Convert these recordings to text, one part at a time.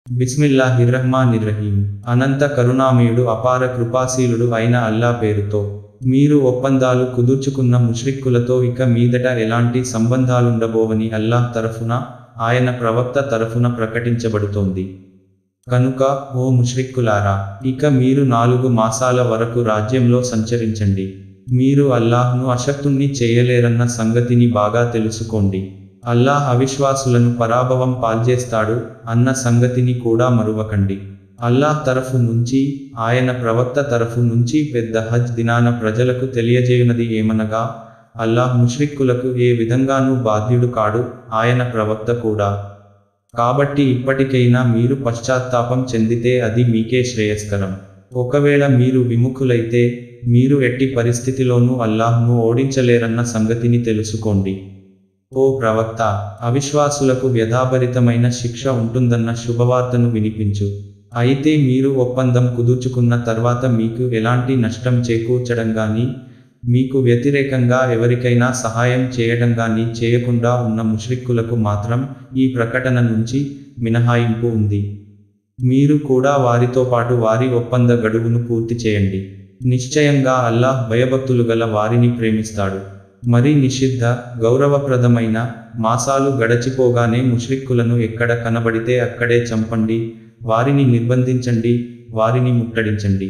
బిస్మిల్లాహిర్రహ్మానిర్రహీం అనంత కరుణామయుడు అపార కృపాశీలుడు అయిన అల్లా పేరుతో మీరు ఒప్పందాలు కుదుర్చుకున్న ముష్రిక్కులతో ఇక మీదట ఎలాంటి సంబంధాలుండబోవని అల్లాహ్ తరఫున ఆయన ప్రవక్త తరఫున ప్రకటించబడుతోంది కనుక ఓ ముష్రిక్కులారా ఇక మీరు నాలుగు మాసాల వరకు రాజ్యంలో సంచరించండి మీరు అల్లాహ్ను అశక్తుణ్ణి చేయలేరన్న సంగతిని బాగా తెలుసుకోండి అల్లాహ్ అవిశ్వాసులను పరాభవం పాల్చేస్తాడు అన్న సంగతిని కూడా మరువకండి అల్లాహ్ తరఫు నుంచి ఆయన ప్రవక్త తరఫు నుంచి పెద్ద హజ్ దినాన ప్రజలకు తెలియజేయునది ఏమనగా అల్లాహ్ ముష్రిక్కులకు ఏ విధంగానూ బాధ్యుడు కాడు ఆయన ప్రవక్త కూడా కాబట్టి ఇప్పటికైనా మీరు పశ్చాత్తాపం చెందితే అది మీకే శ్రేయస్కరం ఒకవేళ మీరు విముఖులైతే మీరు ఎట్టి పరిస్థితిలోనూ అల్లాహ్ను ఓడించలేరన్న సంగతిని తెలుసుకోండి ఓ ప్రవక్త అవిశ్వాసులకు వ్యధాభరితమైన శిక్ష ఉంటుందన్న శుభవార్తను వినిపించు అయితే మీరు ఒప్పందం కుదుర్చుకున్న తర్వాత మీకు ఎలాంటి నష్టం చేకూర్చడం గాని మీకు వ్యతిరేకంగా ఎవరికైనా సహాయం చేయడం గాని చేయకుండా ఉన్న ముష్రిక్కులకు మాత్రం ఈ ప్రకటన నుంచి మినహాయింపు ఉంది మీరు కూడా వారితో పాటు వారి ఒప్పంద గడువును పూర్తి చేయండి నిశ్చయంగా అల్లాహ్ భయభక్తులు గల వారిని ప్రేమిస్తాడు మరి నిషిద్ధ గౌరవప్రదమైన మాసాలు గడచిపోగానే ముష్రిక్కులను ఎక్కడ కనబడితే అక్కడే చంపండి వారిని నిర్బంధించండి వారిని ముట్టడించండి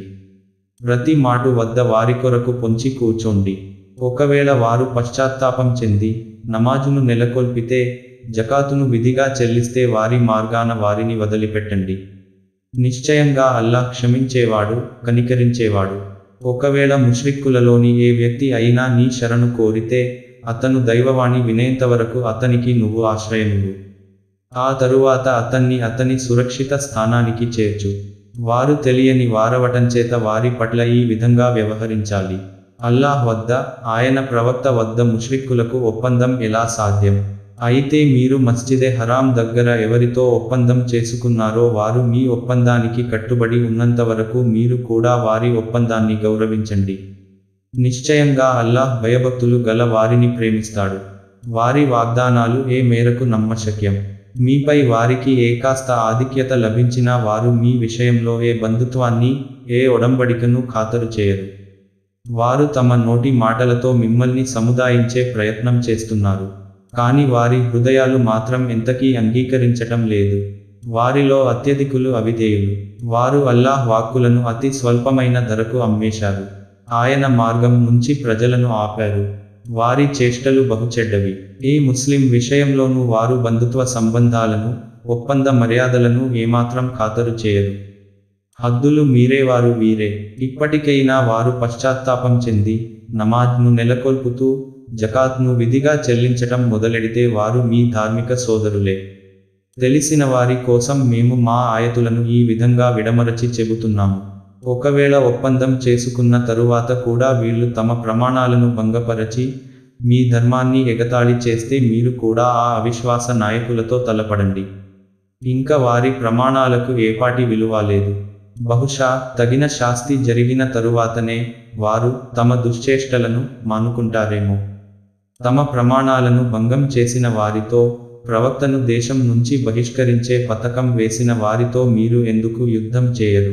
ప్రతి మాటు వద్ద వారి కొరకు పొంచి కూర్చోండి ఒకవేళ వారు పశ్చాత్తాపం చెంది నమాజును నెలకొల్పితే జకాతును విధిగా చెల్లిస్తే వారి మార్గాన వారిని వదిలిపెట్టండి నిశ్చయంగా అల్లాహ్ క్షమించేవాడు కనికరించేవాడు ఒకవేళ ముష్రిక్కులలోని ఏ వ్యక్తి అయినా నీ శరణు కోరితే అతను దైవవాణి వినేంతవరకు అతనికి నువ్వు ఆశ్రయమువు ఆ తరువాత అతన్ని అతని సురక్షిత స్థానానికి చేర్చు వారు తెలియని వారవటంచేత వారి పట్ల ఈ విధంగా వ్యవహరించాలి అల్లాహ్ వద్ద ఆయన ప్రవక్త వద్ద ముష్రిక్కులకు ఒప్పందం ఎలా సాధ్యం అయితే మీరు మస్జిదే హరాం దగ్గర ఎవరితో ఒప్పందం చేసుకున్నారో వారు మీ ఒప్పందానికి కట్టుబడి ఉన్నంత వరకు మీరు కూడా వారి ఒప్పందాన్ని గౌరవించండి నిశ్చయంగా అల్లాహ్ భయభక్తులు గల వారిని ప్రేమిస్తాడు వారి వాగ్దానాలు ఏ మేరకు నమ్మశక్యం మీపై వారికి ఏ కాస్త ఆధిక్యత లభించినా వారు మీ విషయంలో ఏ బంధుత్వాన్ని ఏ ఒడంబడికను ఖాతరు చేయరు వారు తమ నోటి మాటలతో మిమ్మల్ని సముదాయించే ప్రయత్నం చేస్తున్నారు కాని వారి హృదయాలు మాత్రం ఎంతకీ అంగీకరించటం లేదు వారిలో అత్యధికులు అవిధేయులు వారు అల్లాహ్ వాక్కులను అతి స్వల్పమైన ధరకు అమ్మేశారు ఆయన మార్గం నుంచి ప్రజలను ఆపారు వారి చేష్టలు బహుచెడ్డవి ఈ ముస్లిం విషయంలోనూ వారు బంధుత్వ సంబంధాలను ఒప్పంద మర్యాదలను ఏమాత్రం ఖాతరు చేయరు హద్దులు మీరేవారు వీరే ఇప్పటికైనా వారు పశ్చాత్తాపం చెంది నమాజ్ను నెలకొల్పుతూ జకాత్ను విధిగా చెల్లించటం మొదలెడితే వారు మీ ధార్మిక సోదరులే తెలిసిన వారి కోసం మేము మా ఆయతులను ఈ విధంగా విడమరచి చెబుతున్నాము ఒకవేళ ఒప్పందం చేసుకున్న తరువాత కూడా వీళ్ళు తమ ప్రమాణాలను భంగపరచి మీ ధర్మాన్ని ఎగతాళి చేస్తే మీరు కూడా ఆ అవిశ్వాస నాయకులతో తలపడండి ఇంకా వారి ప్రమాణాలకు ఏపాటి విలువ లేదు బహుశా తగిన శాస్తి జరిగిన తరువాతనే వారు తమ దుశ్చేష్టలను మానుకుంటారేమో తమ ప్రమాణాలను భంగం చేసిన వారితో ప్రవక్తను దేశం నుంచి బహిష్కరించే పథకం వేసిన వారితో మీరు ఎందుకు యుద్ధం చేయరు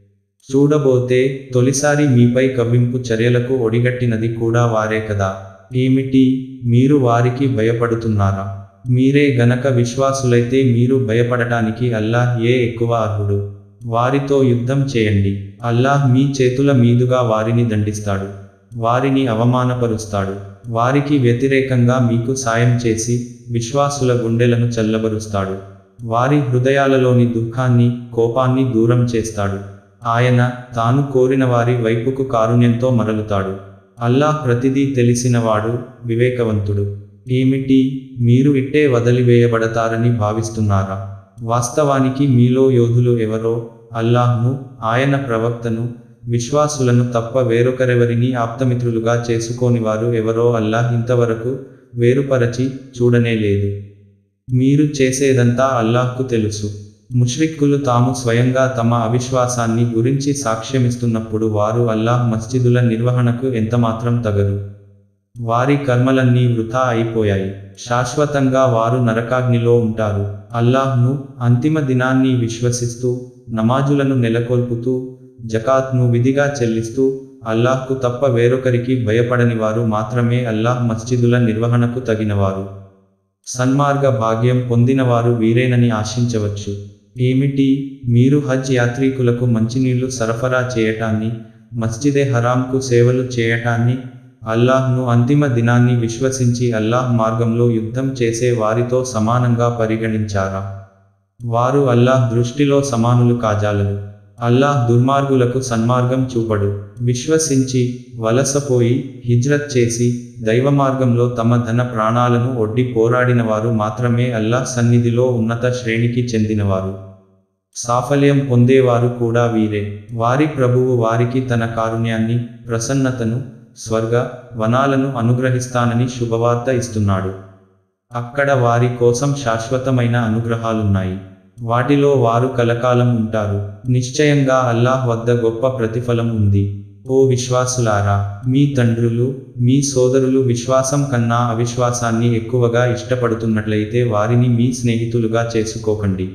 చూడబోతే తొలిసారి మీపై కవ్వింపు చర్యలకు ఒడిగట్టినది కూడా వారే కదా ఏమిటి మీరు వారికి భయపడుతున్నారా మీరే గనక విశ్వాసులైతే మీరు భయపడటానికి అల్లాహ్ ఏ ఎక్కువ అర్హుడు వారితో యుద్ధం చేయండి అల్లాహ్ మీ చేతుల మీదుగా వారిని దండిస్తాడు వారిని అవమానపరుస్తాడు వారికి వ్యతిరేకంగా మీకు సాయం చేసి విశ్వాసుల గుండెలను చల్లబరుస్తాడు వారి హృదయాలలోని దుఃఖాన్ని కోపాన్ని దూరం చేస్తాడు ఆయన తాను కోరిన వారి వైపుకు కారుణ్యంతో మరలుతాడు అల్లాహ్ ప్రతిదీ తెలిసినవాడు వివేకవంతుడు ఏమిటి మీరు ఇట్టే వదిలివేయబడతారని భావిస్తున్నారా వాస్తవానికి మీలో యోధులు ఎవరో అల్లాహ్ను ఆయన ప్రవక్తను విశ్వాసులను తప్ప వేరొకరెవరిని ఆప్తమిత్రులుగా చేసుకోనివారు ఎవరో అల్లాహ్ ఇంతవరకు వేరుపరచి చూడనే లేదు మీరు చేసేదంతా అల్లాహ్కు తెలుసు ముష్రిక్కులు తాము స్వయంగా తమ అవిశ్వాసాన్ని గురించి సాక్ష్యమిస్తున్నప్పుడు వారు అల్లాహ్ మస్జిదుల నిర్వహణకు ఎంతమాత్రం తగరు వారి కర్మలన్నీ వృథా అయిపోయాయి శాశ్వతంగా వారు నరకాగ్నిలో ఉంటారు అల్లాహ్ను అంతిమ దినాన్ని విశ్వసిస్తూ నమాజులను నెలకొల్పుతూ జకాత్ను విధిగా చెల్లిస్తూ అల్లాహ్కు తప్ప వేరొకరికి భయపడని వారు మాత్రమే అల్లాహ్ మస్జిదుల నిర్వహణకు తగినవారు సన్మార్గ భాగ్యం పొందినవారు వీరేనని ఆశించవచ్చు ఏమిటి మీరు హజ్ యాత్రికులకు మంచినీళ్లు సరఫరా చేయటాన్ని మస్జిదే హరాంకు సేవలు చేయటాన్ని అల్లాహ్ను అంతిమ దినాన్ని విశ్వసించి అల్లాహ్ మార్గంలో యుద్ధం చేసే వారితో సమానంగా పరిగణించారా వారు అల్లాహ్ దృష్టిలో సమానులు కాజాలరు అల్లాహ్ దుర్మార్గులకు సన్మార్గం చూపడు విశ్వసించి వలసపోయి హిజ్రత్ చేసి దైవ మార్గంలో తమ ధన ప్రాణాలను ఒడ్డి పోరాడిన వారు మాత్రమే అల్లాహ్ సన్నిధిలో ఉన్నత శ్రేణికి చెందినవారు సాఫల్యం పొందేవారు కూడా వీరే వారి ప్రభువు వారికి తన కారుణ్యాన్ని ప్రసన్నతను స్వర్గ వనాలను అనుగ్రహిస్తానని శుభవార్త ఇస్తున్నాడు అక్కడ వారి కోసం శాశ్వతమైన అనుగ్రహాలున్నాయి వాటిలో వారు కలకాలం ఉంటారు నిశ్చయంగా అల్లాహ్ వద్ద గొప్ప ప్రతిఫలం ఉంది ఓ విశ్వాసులారా మీ తండ్రులు మీ సోదరులు విశ్వాసం కన్నా అవిశ్వాసాన్ని ఎక్కువగా ఇష్టపడుతున్నట్లయితే వారిని మీ స్నేహితులుగా చేసుకోకండి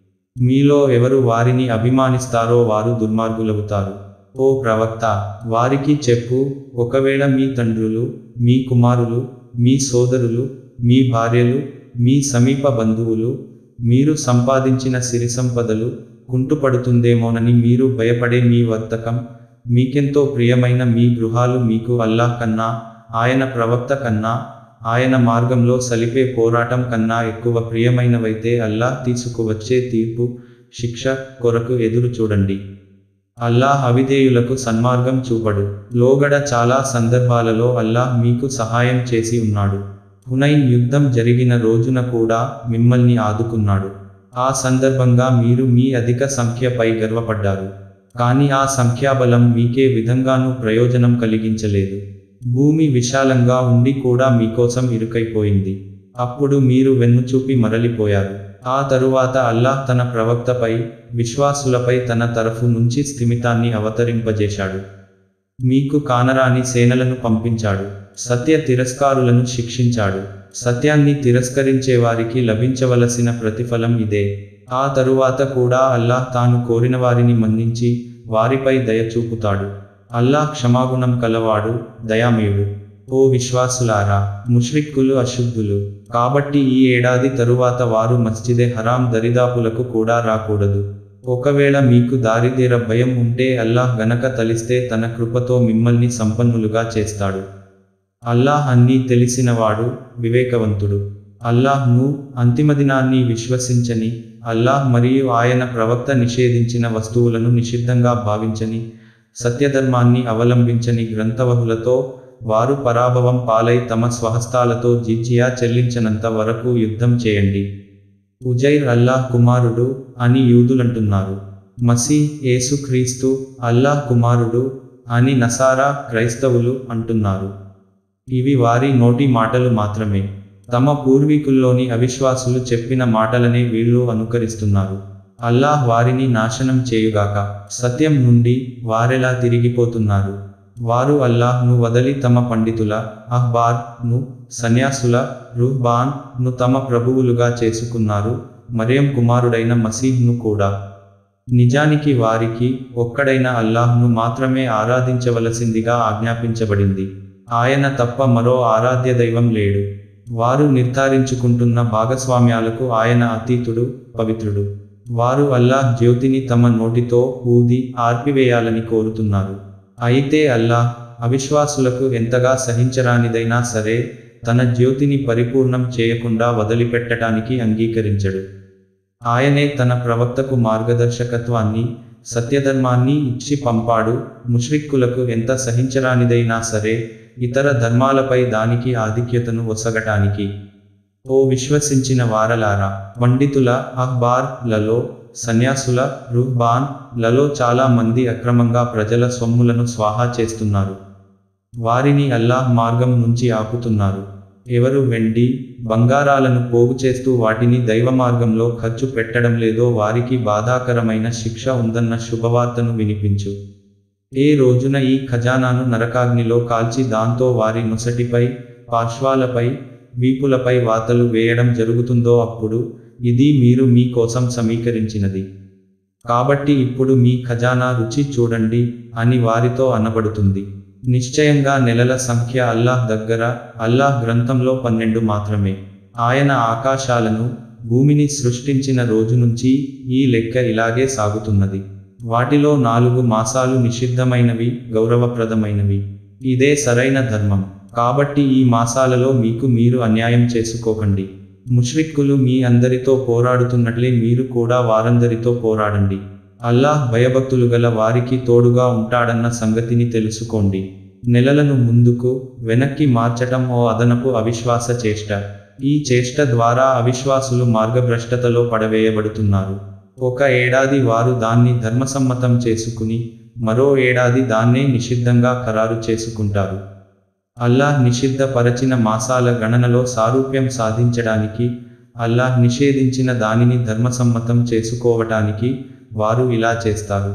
మీలో ఎవరు వారిని అభిమానిస్తారో వారు దుర్మార్గులవుతారు ఓ ప్రవక్త వారికి చెప్పు ఒకవేళ మీ తండ్రులు మీ కుమారులు మీ సోదరులు మీ భార్యలు మీ సమీప బంధువులు మీరు సంపాదించిన సిరి సంపదలు కుంటుపడుతుందేమోనని మీరు భయపడే మీ వర్తకం మీకెంతో ప్రియమైన మీ గృహాలు మీకు అల్లాహ్ కన్నా ఆయన ప్రవక్త కన్నా ఆయన మార్గంలో సలిపే పోరాటం కన్నా ఎక్కువ ప్రియమైనవైతే అల్లాహ్ తీసుకువచ్చే తీర్పు శిక్ష కొరకు ఎదురు చూడండి అల్లాహ్ అవిధేయులకు సన్మార్గం చూపడు లోగడ చాలా సందర్భాలలో అల్లాహ్ మీకు సహాయం చేసి ఉన్నాడు హునైన్ యుద్ధం జరిగిన రోజున కూడా మిమ్మల్ని ఆదుకున్నాడు ఆ సందర్భంగా మీరు మీ అధిక సంఖ్యపై గర్వపడ్డారు కానీ ఆ సంఖ్యాబలం మీకే విధంగానూ ప్రయోజనం కలిగించలేదు భూమి విశాలంగా ఉండి కూడా మీకోసం ఇరుకైపోయింది అప్పుడు మీరు వెన్నుచూపి మరలిపోయారు ఆ తరువాత అల్లాహ్ తన ప్రవక్తపై విశ్వాసులపై తన తరఫు నుంచి స్థిమితాన్ని అవతరింపజేశాడు మీకు కానరాని సేనలను పంపించాడు సత్య తిరస్కారులను శిక్షించాడు సత్యాన్ని తిరస్కరించే వారికి లభించవలసిన ప్రతిఫలం ఇదే ఆ తరువాత కూడా అల్లాహ్ తాను కోరిన వారిని మన్నించి వారిపై దయ చూపుతాడు అల్లాహ్ క్షమాగుణం కలవాడు దయామయుడు ఓ విశ్వాసులారా ముష్రిక్కులు అశుద్ధులు కాబట్టి ఈ ఏడాది తరువాత వారు మస్జిదే హరాం దరిదాపులకు కూడా రాకూడదు ఒకవేళ మీకు దారితీర భయం ఉంటే అల్లాహ్ గనక తలిస్తే తన కృపతో మిమ్మల్ని సంపన్నులుగా చేస్తాడు అల్లాహ్ అన్నీ తెలిసినవాడు వివేకవంతుడు అల్లాహ్ను అంతిమదినాన్ని విశ్వసించని అల్లాహ్ మరియు ఆయన ప్రవక్త నిషేధించిన వస్తువులను నిషిద్ధంగా భావించని సత్యధర్మాన్ని అవలంబించని గ్రంథవహులతో వారు పరాభవం పాలై తమ స్వహస్తాలతో జిజియా చెల్లించనంత వరకు యుద్ధం చేయండి ఉజైర్ అల్లాహ్ కుమారుడు అని యూదులంటున్నారు మసీ యేసుక్రీస్తు అల్లాహ్ కుమారుడు అని నసారా క్రైస్తవులు అంటున్నారు ఇవి వారి నోటి మాటలు మాత్రమే తమ పూర్వీకుల్లోని అవిశ్వాసులు చెప్పిన మాటలనే వీళ్ళు అనుకరిస్తున్నారు అల్లాహ్ వారిని నాశనం చేయుగాక సత్యం నుండి వారెలా తిరిగిపోతున్నారు వారు అల్లాహ్ను వదలి తమ పండితుల అహ్బార్ ను సన్యాసుల రుహ్బాన్ ను తమ ప్రభువులుగా చేసుకున్నారు మరియం కుమారుడైన మసీహ్ను కూడా నిజానికి వారికి ఒక్కడైన అల్లాహ్ను మాత్రమే ఆరాధించవలసిందిగా ఆజ్ఞాపించబడింది ఆయన తప్ప మరో ఆరాధ్య దైవం లేడు వారు నిర్ధారించుకుంటున్న భాగస్వామ్యాలకు ఆయన అతీతుడు పవిత్రుడు వారు అల్లాహ్ జ్యోతిని తమ నోటితో ఊది ఆర్పివేయాలని కోరుతున్నారు అయితే అల్లాహ్ అవిశ్వాసులకు ఎంతగా సహించరానిదైనా సరే తన జ్యోతిని పరిపూర్ణం చేయకుండా వదిలిపెట్టడానికి అంగీకరించడు ఆయనే తన ప్రవక్తకు మార్గదర్శకత్వాన్ని సత్యధర్మాన్ని ఇచ్చి పంపాడు ముష్రిక్కులకు ఎంత సహించరానిదైనా సరే ఇతర ధర్మాలపై దానికి ఆధిక్యతను ఒసగటానికి ఓ విశ్వసించిన వారలారా పండితుల అహ్బార్ లలో సన్యాసుల రుహ్బాన్ లలో చాలా మంది అక్రమంగా ప్రజల సొమ్ములను స్వాహా చేస్తున్నారు వారిని అల్లాహ్ మార్గం నుంచి ఆపుతున్నారు ఎవరు వెండి బంగారాలను పోగు చేస్తూ వాటిని దైవ మార్గంలో ఖర్చు పెట్టడం లేదో వారికి బాధాకరమైన శిక్ష ఉందన్న శుభవార్తను వినిపించు ఏ రోజున ఈ ఖజానాను నరకాగ్నిలో కాల్చి దాంతో వారి నొసటిపై పార్శ్వాలపై వీపులపై వాతలు వేయడం జరుగుతుందో అప్పుడు ఇది మీరు మీ కోసం సమీకరించినది కాబట్టి ఇప్పుడు మీ ఖజానా రుచి చూడండి అని వారితో అనబడుతుంది నిశ్చయంగా నెలల సంఖ్య అల్లాహ్ దగ్గర అల్లాహ్ గ్రంథంలో పన్నెండు మాత్రమే ఆయన ఆకాశాలను భూమిని సృష్టించిన రోజు నుంచి ఈ లెక్క ఇలాగే సాగుతున్నది వాటిలో నాలుగు మాసాలు నిషిద్ధమైనవి గౌరవప్రదమైనవి ఇదే సరైన ధర్మం కాబట్టి ఈ మాసాలలో మీకు మీరు అన్యాయం చేసుకోకండి ముష్రిక్కులు మీ అందరితో పోరాడుతున్నట్లే మీరు కూడా వారందరితో పోరాడండి అల్లాహ్ భయభక్తులు గల వారికి తోడుగా ఉంటాడన్న సంగతిని తెలుసుకోండి నెలలను ముందుకు వెనక్కి మార్చటం ఓ అదనపు అవిశ్వాస చేష్ట ఈ చేష్ట ద్వారా అవిశ్వాసులు మార్గభ్రష్టతలో పడవేయబడుతున్నారు ఒక ఏడాది వారు దాన్ని ధర్మసమ్మతం చేసుకుని మరో ఏడాది దాన్నే నిషిద్ధంగా ఖరారు చేసుకుంటారు అల్లాహ్ నిషిద్ధపరచిన మాసాల గణనలో సారూప్యం సాధించడానికి అల్లాహ్ నిషేధించిన దానిని ధర్మసమ్మతం చేసుకోవటానికి వారు ఇలా చేస్తారు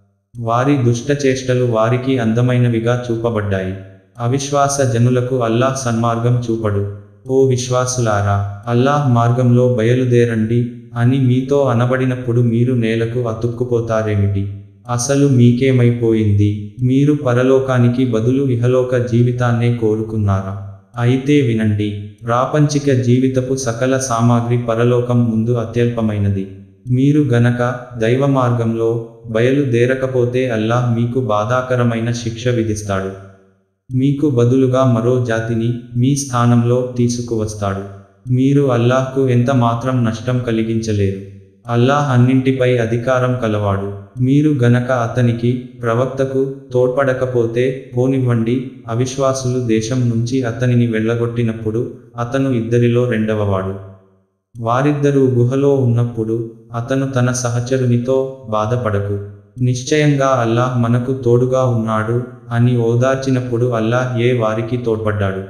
వారి దుష్టచేష్టలు వారికి అందమైనవిగా చూపబడ్డాయి అవిశ్వాస జనులకు అల్లాహ్ సన్మార్గం చూపడు ఓ విశ్వాసులారా అల్లాహ్ మార్గంలో బయలుదేరండి అని మీతో అనబడినప్పుడు మీరు నేలకు అతుక్కుపోతారేమిటి అసలు మీకేమైపోయింది మీరు పరలోకానికి బదులు ఇహలోక జీవితాన్నే కోరుకున్నారా అయితే వినండి ప్రాపంచిక జీవితపు సకల సామాగ్రి పరలోకం ముందు అత్యల్పమైనది మీరు గనక దైవ మార్గంలో బయలుదేరకపోతే అల్లాహ్ మీకు బాధాకరమైన శిక్ష విధిస్తాడు మీకు బదులుగా మరో జాతిని మీ స్థానంలో తీసుకువస్తాడు మీరు అల్లాహ్కు ఎంత మాత్రం నష్టం కలిగించలేరు అల్లాహ్ అన్నింటిపై అధికారం కలవాడు మీరు గనక అతనికి ప్రవక్తకు తోడ్పడకపోతే పోనివ్వండి అవిశ్వాసులు దేశం నుంచి అతనిని వెళ్ళగొట్టినప్పుడు అతను ఇద్దరిలో రెండవవాడు వారిద్దరూ గుహలో ఉన్నప్పుడు అతను తన సహచరునితో బాధపడకు నిశ్చయంగా అల్లాహ్ మనకు తోడుగా ఉన్నాడు అని ఓదార్చినప్పుడు అల్లాహ్ ఏ వారికి తోడ్పడ్డాడు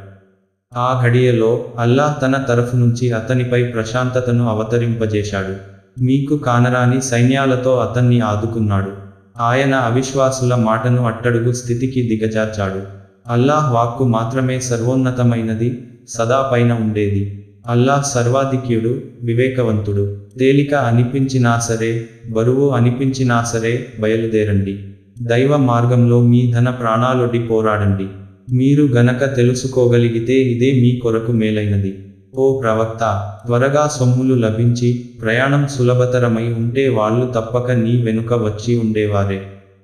ఆ ఘడియలో అల్లాహ్ తన తరఫు నుంచి అతనిపై ప్రశాంతతను అవతరింపజేశాడు మీకు కానరాని సైన్యాలతో అతన్ని ఆదుకున్నాడు ఆయన అవిశ్వాసుల మాటను అట్టడుగు స్థితికి దిగజార్చాడు అల్లాహ్ వాక్కు మాత్రమే సర్వోన్నతమైనది సదా పైన ఉండేది అల్లాహ్ సర్వాధిక్యుడు వివేకవంతుడు తేలిక అనిపించినా సరే బరువు అనిపించినా సరే బయలుదేరండి దైవ మార్గంలో మీ ధన ప్రాణాలొడ్డి పోరాడండి మీరు గనక తెలుసుకోగలిగితే ఇదే మీ కొరకు మేలైనది ఓ ప్రవక్త త్వరగా సొమ్ములు లభించి ప్రయాణం సులభతరమై ఉంటే వాళ్ళు తప్పక నీ వెనుక వచ్చి ఉండేవారే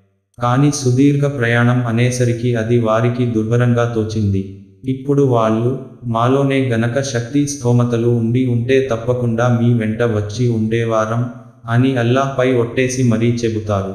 కాని సుదీర్ఘ ప్రయాణం అనేసరికి అది వారికి దుర్భరంగా తోచింది ఇప్పుడు వాళ్ళు మాలోనే గనక శక్తి స్తోమతలు ఉండి ఉంటే తప్పకుండా మీ వెంట వచ్చి ఉండేవారం అని అల్లాహ్పై ఒట్టేసి మరీ చెబుతారు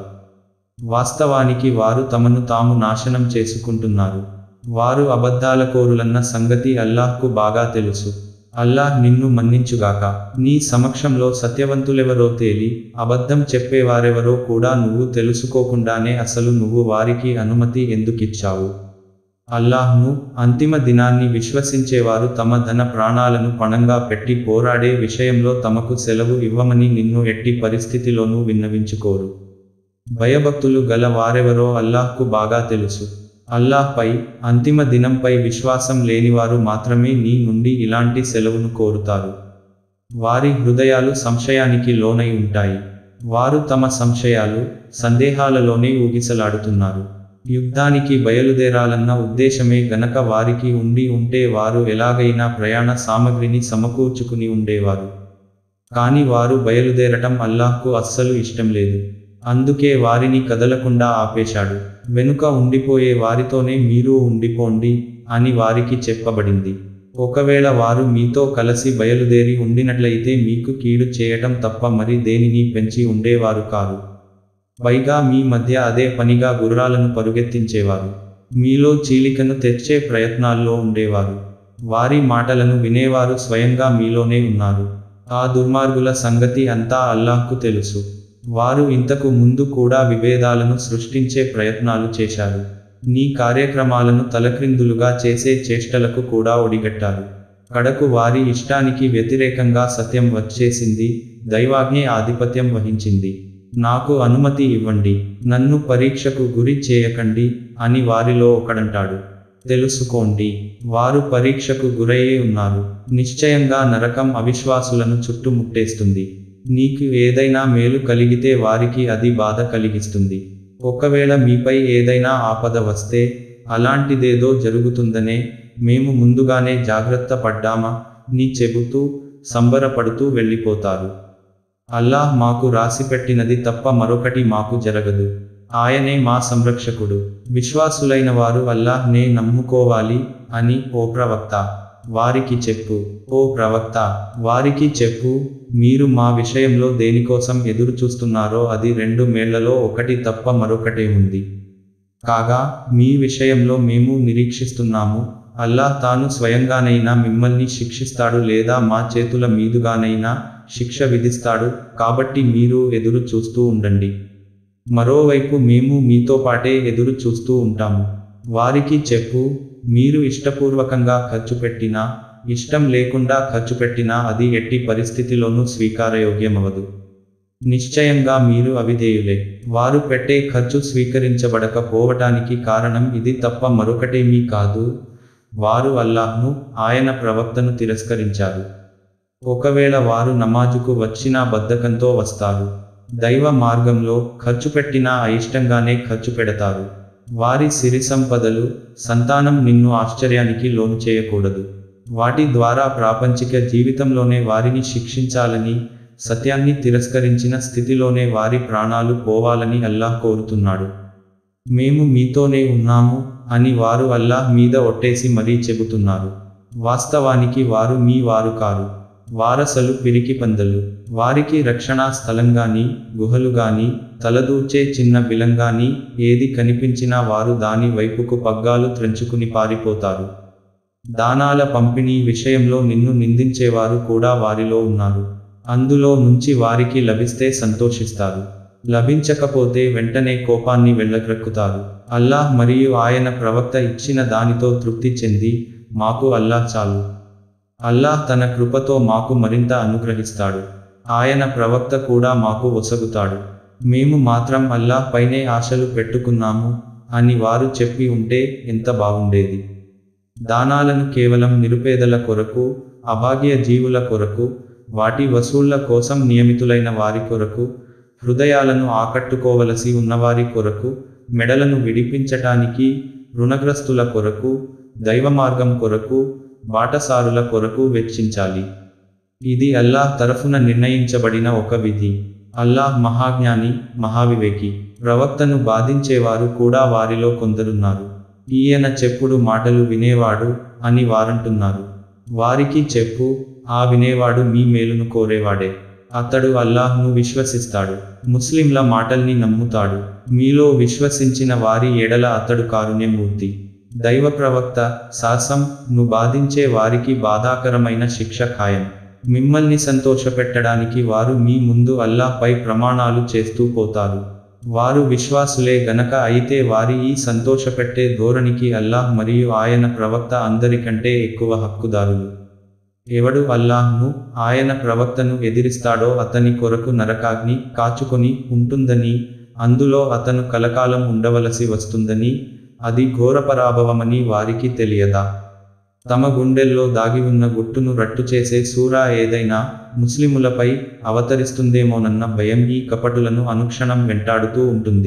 వాస్తవానికి వారు తమను తాము నాశనం చేసుకుంటున్నారు వారు అబద్ధాలకోరులన్న సంగతి అల్లాహ్కు బాగా తెలుసు అల్లాహ్ నిన్ను మన్నించుగాక నీ సమక్షంలో సత్యవంతులెవరో తేలి అబద్ధం చెప్పేవారెవరో కూడా నువ్వు తెలుసుకోకుండానే అసలు నువ్వు వారికి అనుమతి ఎందుకిచ్చావు అల్లాహ్ను అంతిమ దినాన్ని విశ్వసించేవారు తమ ధన ప్రాణాలను పణంగా పెట్టి పోరాడే విషయంలో తమకు సెలవు ఇవ్వమని నిన్ను ఎట్టి పరిస్థితిలోనూ విన్నవించుకోరు భయభక్తులు గల వారెవరో అల్లాహ్కు బాగా తెలుసు అల్లాహ్పై అంతిమ దినంపై విశ్వాసం లేనివారు మాత్రమే నీ నుండి ఇలాంటి సెలవును కోరుతారు వారి హృదయాలు సంశయానికి లోనై ఉంటాయి వారు తమ సంశయాలు సందేహాలలోనే ఊగిసలాడుతున్నారు యుద్ధానికి బయలుదేరాలన్న ఉద్దేశమే గనక వారికి ఉండి ఉంటే వారు ఎలాగైనా ప్రయాణ సామగ్రిని సమకూర్చుకుని ఉండేవారు కాని వారు బయలుదేరటం అల్లాహ్కు అస్సలు ఇష్టం లేదు అందుకే వారిని కదలకుండా ఆపేశాడు వెనుక ఉండిపోయే వారితోనే మీరు ఉండిపోండి అని వారికి చెప్పబడింది ఒకవేళ వారు మీతో కలిసి బయలుదేరి ఉండినట్లయితే మీకు కీడు చేయటం తప్ప మరి దేనిని పెంచి ఉండేవారు కారు పైగా మీ మధ్య అదే పనిగా గుర్రాలను పరుగెత్తించేవారు మీలో చీలికను తెచ్చే ప్రయత్నాల్లో ఉండేవారు వారి మాటలను వినేవారు స్వయంగా మీలోనే ఉన్నారు ఆ దుర్మార్గుల సంగతి అంతా అల్లాహ్కు తెలుసు వారు ఇంతకు ముందు కూడా విభేదాలను సృష్టించే ప్రయత్నాలు చేశారు నీ కార్యక్రమాలను తలక్రిందులుగా చేసే చేష్టలకు కూడా ఒడిగట్టారు కడకు వారి ఇష్టానికి వ్యతిరేకంగా సత్యం వచ్చేసింది దైవాజ్ఞే ఆధిపత్యం వహించింది నాకు అనుమతి ఇవ్వండి నన్ను పరీక్షకు గురి చేయకండి అని వారిలో ఒకడంటాడు తెలుసుకోండి వారు పరీక్షకు గురయ్యే ఉన్నారు నిశ్చయంగా నరకం అవిశ్వాసులను చుట్టుముట్టేస్తుంది నీకు ఏదైనా మేలు కలిగితే వారికి అది బాధ కలిగిస్తుంది ఒకవేళ మీపై ఏదైనా ఆపద వస్తే అలాంటిదేదో జరుగుతుందనే మేము ముందుగానే జాగ్రత్త పడ్డామా నీ చెబుతూ సంబరపడుతూ వెళ్ళిపోతారు అల్లాహ్ మాకు రాసిపెట్టినది తప్ప మరొకటి మాకు జరగదు ఆయనే మా సంరక్షకుడు విశ్వాసులైన వారు అల్లాహ్నే నమ్ముకోవాలి అని ఓ ప్రవక్త వారికి చెప్పు ఓ ప్రవక్త వారికి చెప్పు మీరు మా విషయంలో దేనికోసం ఎదురు చూస్తున్నారో అది రెండు మేళ్లలో ఒకటి తప్ప మరొకటే ఉంది కాగా మీ విషయంలో మేము నిరీక్షిస్తున్నాము అల్లాహ్ తాను స్వయంగానైనా మిమ్మల్ని శిక్షిస్తాడు లేదా మా చేతుల మీదుగానైనా శిక్ష విధిస్తాడు కాబట్టి మీరు ఎదురు చూస్తూ ఉండండి మరోవైపు మేము మీతో పాటే ఎదురు చూస్తూ ఉంటాము వారికి చెప్పు మీరు ఇష్టపూర్వకంగా ఖర్చు పెట్టినా ఇష్టం లేకుండా ఖర్చు పెట్టినా అది ఎట్టి పరిస్థితిలోనూ స్వీకారయోగ్యమవదు నిశ్చయంగా మీరు అవిధేయులే వారు పెట్టే ఖర్చు స్వీకరించబడకపోవటానికి కారణం ఇది తప్ప మరొకటేమీ కాదు వారు అల్లాహ్ను ఆయన ప్రవక్తను తిరస్కరించారు ఒకవేళ వారు నమాజుకు వచ్చినా బద్ధకంతో వస్తారు దైవ మార్గంలో ఖర్చు పెట్టినా అయిష్టంగానే ఖర్చు పెడతారు వారి సిరి సంపదలు సంతానం నిన్ను ఆశ్చర్యానికి లోను చేయకూడదు వాటి ద్వారా ప్రాపంచిక జీవితంలోనే వారిని శిక్షించాలని సత్యాన్ని తిరస్కరించిన స్థితిలోనే వారి ప్రాణాలు పోవాలని అల్లాహ్ కోరుతున్నాడు మేము మీతోనే ఉన్నాము అని వారు అల్లాహ్ మీద ఒట్టేసి మరీ చెబుతున్నారు వాస్తవానికి వారు మీ వారు కారు వారసలు పిరికి పందలు వారికి రక్షణా స్థలంగాని గుహలు గాని తలదూర్చే చిన్న బిలంగాని ఏది కనిపించినా వారు దాని వైపుకు పగ్గాలు త్రెంచుకుని పారిపోతారు దానాల పంపిణీ విషయంలో నిన్ను నిందించేవారు కూడా వారిలో ఉన్నారు అందులో నుంచి వారికి లభిస్తే సంతోషిస్తారు లభించకపోతే వెంటనే కోపాన్ని వెళ్ళగ్రక్కుతారు అల్లాహ్ మరియు ఆయన ప్రవక్త ఇచ్చిన దానితో తృప్తి చెంది మాకు అల్లాహ్ చాలు అల్లాహ్ తన కృపతో మాకు మరింత అనుగ్రహిస్తాడు ఆయన ప్రవక్త కూడా మాకు ఒసగుతాడు మేము మాత్రం అల్లాహ్ పైనే ఆశలు పెట్టుకున్నాము అని వారు చెప్పి ఉంటే ఎంత బాగుండేది దానాలను కేవలం నిరుపేదల కొరకు అభాగ్య జీవుల కొరకు వాటి వసూళ్ల కోసం నియమితులైన వారి కొరకు హృదయాలను ఆకట్టుకోవలసి ఉన్నవారి కొరకు మెడలను విడిపించటానికి రుణగ్రస్తుల కొరకు దైవ మార్గం కొరకు బాటసారుల కొరకు వెచ్చించాలి ఇది అల్లాహ్ తరఫున నిర్ణయించబడిన ఒక విధి అల్లాహ్ మహాజ్ఞాని మహావివేకి ప్రవక్తను బాధించేవారు కూడా వారిలో కొందరున్నారు ఈయన చెప్పుడు మాటలు వినేవాడు అని వారంటున్నారు వారికి చెప్పు ఆ వినేవాడు మీ మేలును కోరేవాడే అతడు అల్లాహ్ను విశ్వసిస్తాడు ముస్లింల మాటల్ని నమ్ముతాడు మీలో విశ్వసించిన వారి ఎడల అతడు కారుణ్యమూర్తి దైవ ప్రవక్త శాసం ను బాధించే వారికి బాధాకరమైన శిక్ష ఖాయం మిమ్మల్ని సంతోషపెట్టడానికి వారు మీ ముందు అల్లాహ్పై ప్రమాణాలు చేస్తూ పోతారు వారు విశ్వాసులే గనక అయితే వారి ఈ సంతోషపెట్టే ధోరణికి అల్లాహ్ మరియు ఆయన ప్రవక్త అందరికంటే ఎక్కువ హక్కుదారులు ఎవడు అల్లాహ్ను ఆయన ప్రవక్తను ఎదిరిస్తాడో అతని కొరకు నరకాగ్ని కాచుకొని ఉంటుందని అందులో అతను కలకాలం ఉండవలసి వస్తుందని అది ఘోరపరాభవమని వారికి తెలియదా తమ గుండెల్లో దాగి ఉన్న గుట్టును రట్టు చేసే సూరా ఏదైనా ముస్లిములపై అవతరిస్తుందేమోనన్న భయం ఈ కపటులను అనుక్షణం వెంటాడుతూ ఉంటుంది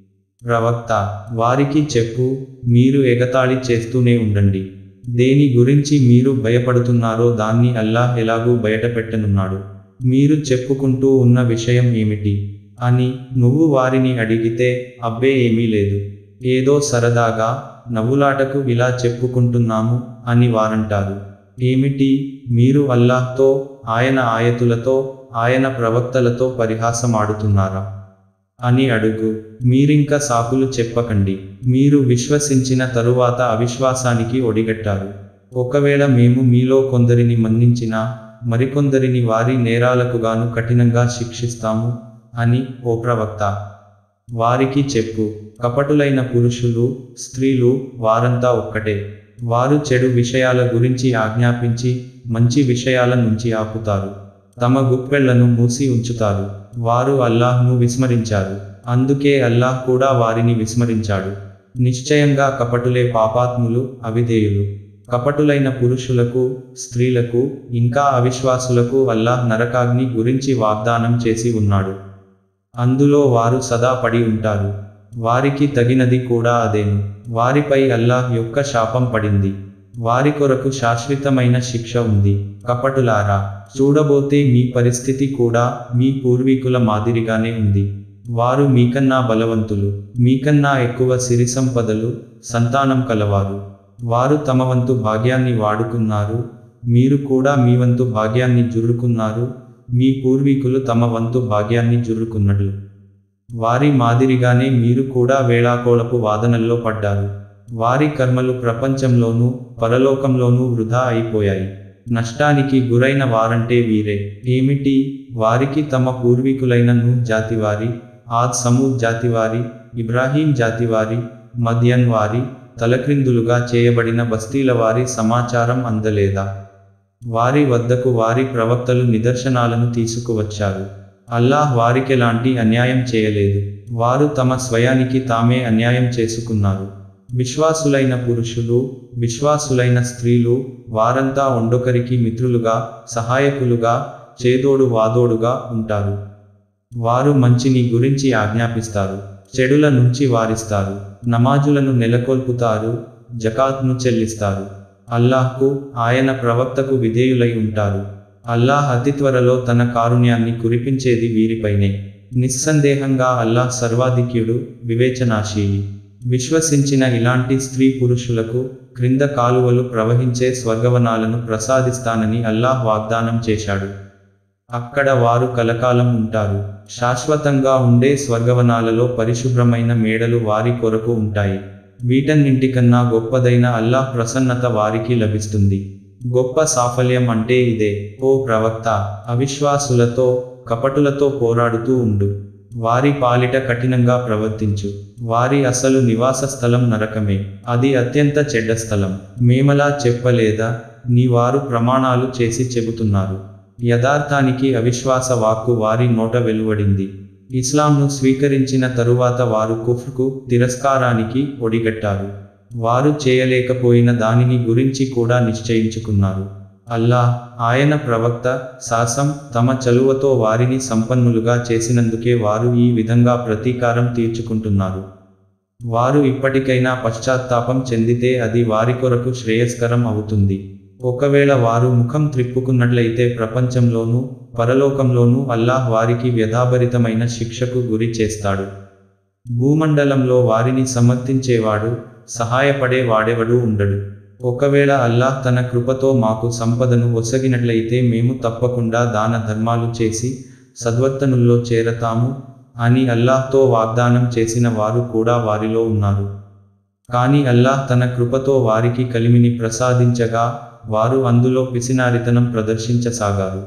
ప్రవక్త వారికి చెప్పు మీరు ఎగతాళి చేస్తూనే ఉండండి దేని గురించి మీరు భయపడుతున్నారో దాన్ని అల్లాహ్ ఎలాగూ బయటపెట్టనున్నాడు మీరు చెప్పుకుంటూ ఉన్న విషయం ఏమిటి అని నువ్వు వారిని అడిగితే అబ్బే ఏమీ లేదు ఏదో సరదాగా నవ్వులాటకు ఇలా చెప్పుకుంటున్నాము అని వారంటారు ఏమిటి మీరు అల్లాహ్తో ఆయన ఆయతులతో ఆయన ప్రవక్తలతో పరిహాసమాడుతున్నారా అని అడుగు మీరింక సాకులు చెప్పకండి మీరు విశ్వసించిన తరువాత అవిశ్వాసానికి ఒడిగట్టారు ఒకవేళ మేము మీలో కొందరిని మన్నించినా మరికొందరిని వారి నేరాలకుగాను కఠినంగా శిక్షిస్తాము అని ఓ ప్రవక్త వారికి చెప్పు కపటులైన పురుషులు స్త్రీలు వారంతా ఒక్కటే వారు చెడు విషయాల గురించి ఆజ్ఞాపించి మంచి విషయాల నుంచి ఆపుతారు తమ గుప్పెళ్లను మూసి ఉంచుతారు వారు అల్లాహ్ను విస్మరించారు అందుకే అల్లాహ్ కూడా వారిని విస్మరించాడు నిశ్చయంగా కపటులే పాపాత్ములు అవిధేయులు కపటులైన పురుషులకు స్త్రీలకు ఇంకా అవిశ్వాసులకు అల్లాహ్ నరకాగ్ని గురించి వాగ్దానం చేసి ఉన్నాడు అందులో వారు సదా పడి ఉంటారు వారికి తగినది కూడా అదేను వారిపై అల్లాహ్ యొక్క శాపం పడింది వారి కొరకు శాశ్వతమైన శిక్ష ఉంది కపటులారా చూడబోతే మీ పరిస్థితి కూడా మీ పూర్వీకుల మాదిరిగానే ఉంది వారు మీకన్నా బలవంతులు మీకన్నా ఎక్కువ సిరి సంపదలు సంతానం కలవారు వారు తమ వంతు భాగ్యాన్ని వాడుకున్నారు మీరు కూడా మీ వంతు భాగ్యాన్ని జుర్రుకున్నారు మీ పూర్వీకులు తమ వంతు భాగ్యాన్ని జుర్రుకున్నట్లు వారి మాదిరిగానే మీరు కూడా వేళాకోళపు వాదనల్లో పడ్డారు వారి కర్మలు ప్రపంచంలోనూ పరలోకంలోనూ వృధా అయిపోయాయి నష్టానికి గురైన వారంటే వీరే ఏమిటి వారికి తమ పూర్వీకులైన నూ జాతివారి ఆద్ సమూద్ జాతివారి ఇబ్రాహీం జాతివారి మద్యన్ వారి తలక్రిందులుగా చేయబడిన బస్తీల వారి సమాచారం అందలేదా వారి వద్దకు వారి ప్రవక్తలు నిదర్శనాలను తీసుకువచ్చారు అల్లాహ్ వారికెలాంటి అన్యాయం చేయలేదు వారు తమ స్వయానికి తామే అన్యాయం చేసుకున్నారు విశ్వాసులైన పురుషులు విశ్వాసులైన స్త్రీలు వారంతా ఒండొకరికి మిత్రులుగా సహాయకులుగా చేదోడు వాదోడుగా ఉంటారు వారు మంచిని గురించి ఆజ్ఞాపిస్తారు చెడుల నుంచి వారిస్తారు నమాజులను నెలకొల్పుతారు జకాత్ను చెల్లిస్తారు అల్లాహ్కు ఆయన ప్రవక్తకు విధేయులై ఉంటారు అల్లాహ్ అతి త్వరలో తన కారుణ్యాన్ని కురిపించేది వీరిపైనే నిస్సందేహంగా అల్లాహ్ సర్వాధిక్యుడు వివేచనాశీలి విశ్వసించిన ఇలాంటి స్త్రీ పురుషులకు క్రింద కాలువలు ప్రవహించే స్వర్గవనాలను ప్రసాదిస్తానని అల్లాహ్ వాగ్దానం చేశాడు అక్కడ వారు కలకాలం ఉంటారు శాశ్వతంగా ఉండే స్వర్గవనాలలో పరిశుభ్రమైన మేడలు వారి కొరకు ఉంటాయి వీటన్నింటికన్నా గొప్పదైన అల్లాహ్ ప్రసన్నత వారికి లభిస్తుంది గొప్ప సాఫల్యం అంటే ఇదే ఓ ప్రవక్త అవిశ్వాసులతో కపటులతో పోరాడుతూ ఉండు వారి పాలిట కఠినంగా ప్రవర్తించు వారి అసలు నివాస స్థలం నరకమే అది అత్యంత చెడ్డ స్థలం మేమలా చెప్పలేదా నీ వారు ప్రమాణాలు చేసి చెబుతున్నారు యథార్థానికి అవిశ్వాస వాక్కు వారి నోట వెలువడింది ఇస్లాంను స్వీకరించిన తరువాత వారు కుఫ్కు తిరస్కారానికి ఒడిగట్టారు వారు చేయలేకపోయిన దానిని గురించి కూడా నిశ్చయించుకున్నారు అల్లా ఆయన ప్రవక్త శాసం తమ చలువతో వారిని సంపన్నులుగా చేసినందుకే వారు ఈ విధంగా ప్రతీకారం తీర్చుకుంటున్నారు వారు ఇప్పటికైనా పశ్చాత్తాపం చెందితే అది వారి కొరకు శ్రేయస్కరం అవుతుంది ఒకవేళ వారు ముఖం త్రిప్పుకున్నట్లయితే ప్రపంచంలోనూ పరలోకంలోనూ అల్లాహ్ వారికి వ్యధాభరితమైన శిక్షకు గురి చేస్తాడు భూమండలంలో వారిని సమర్థించేవాడు సహాయపడే వాడెవడూ ఉండడు ఒకవేళ అల్లాహ్ తన కృపతో మాకు సంపదను ఒసగినట్లయితే మేము తప్పకుండా దాన ధర్మాలు చేసి సద్వర్తనుల్లో చేరతాము అని అల్లాహ్తో వాగ్దానం చేసిన వారు కూడా వారిలో ఉన్నారు కానీ అల్లాహ్ తన కృపతో వారికి కలిమిని ప్రసాదించగా వారు అందులో పిసినారితనం ప్రదర్శించసాగారు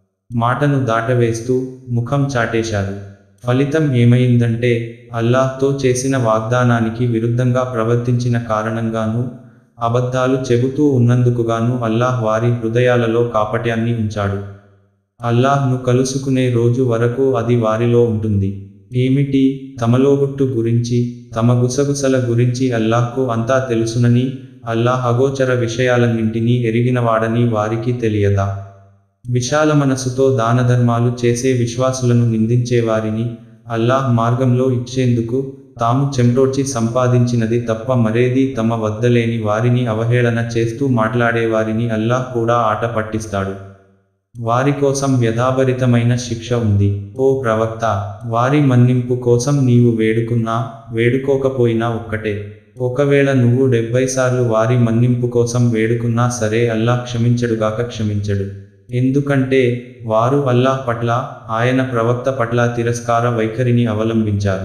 మాటను దాటవేస్తూ ముఖం చాటేశారు ఫలితం ఏమైందంటే అల్లాహ్తో చేసిన వాగ్దానానికి విరుద్ధంగా ప్రవర్తించిన కారణంగానూ అబద్ధాలు చెబుతూ ఉన్నందుకుగాను అల్లాహ్ వారి హృదయాలలో కాపట్యాన్ని ఉంచాడు అల్లాహ్ను కలుసుకునే రోజు వరకు అది వారిలో ఉంటుంది ఏమిటి తమలోగుట్టు గురించి తమ గుసగుసల గురించి అల్లాహ్కు అంతా తెలుసునని అల్లాహ్ అగోచర విషయాలన్నింటినీ ఎరిగినవాడని వారికి తెలియదా విశాల మనసుతో దానధర్మాలు చేసే విశ్వాసులను నిందించేవారిని అల్లాహ్ మార్గంలో ఇచ్చేందుకు తాము చెంటోడ్చి సంపాదించినది తప్ప మరేదీ తమ వద్దలేని వారిని అవహేళన చేస్తూ మాట్లాడేవారిని అల్లాహ్ కూడా ఆట పట్టిస్తాడు వారి కోసం వ్యధాభరితమైన శిక్ష ఉంది ఓ ప్రవక్త వారి మన్నింపు కోసం నీవు వేడుకున్నా వేడుకోకపోయినా ఒక్కటే ఒకవేళ నువ్వు డెబ్బై సార్లు వారి మన్నింపు కోసం వేడుకున్నా సరే అల్లాహ్ క్షమించడుగాక క్షమించడు ఎందుకంటే వారు అల్లాహ్ పట్ల ఆయన ప్రవక్త పట్ల తిరస్కార వైఖరిని అవలంబించారు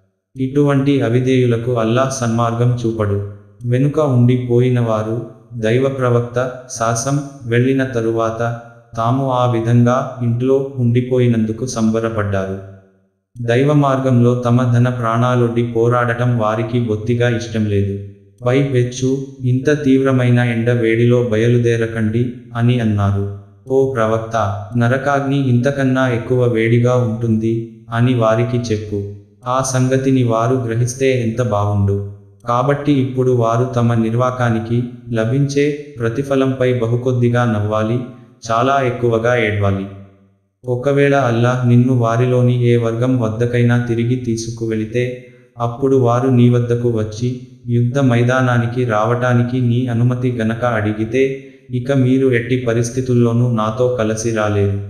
ఇటువంటి అవిధేయులకు అల్లాహ్ సన్మార్గం చూపడు వెనుక ఉండిపోయిన వారు దైవ ప్రవక్త శాసం వెళ్ళిన తరువాత తాము ఆ విధంగా ఇంట్లో ఉండిపోయినందుకు సంబరపడ్డారు దైవ మార్గంలో తమ ధన ప్రాణాలొడ్డి పోరాడటం వారికి బొత్తిగా ఇష్టం లేదు పై పెచ్చు ఇంత తీవ్రమైన ఎండ వేడిలో బయలుదేరకండి అని అన్నారు ఓ ప్రవక్త నరకాగ్ని ఇంతకన్నా ఎక్కువ వేడిగా ఉంటుంది అని వారికి చెప్పు ఆ సంగతిని వారు గ్రహిస్తే ఎంత బావుండు కాబట్టి ఇప్పుడు వారు తమ నిర్వాకానికి లభించే ప్రతిఫలంపై బహుకొద్దిగా నవ్వాలి చాలా ఎక్కువగా ఏడ్వాలి ఒకవేళ అల్లాహ్ నిన్ను వారిలోని ఏ వర్గం వద్దకైనా తిరిగి తీసుకువెళితే అప్పుడు వారు నీ వద్దకు వచ్చి యుద్ధ మైదానానికి రావటానికి నీ అనుమతి గనక అడిగితే ఇక మీరు ఎట్టి పరిస్థితుల్లోనూ నాతో కలసి రాలేరు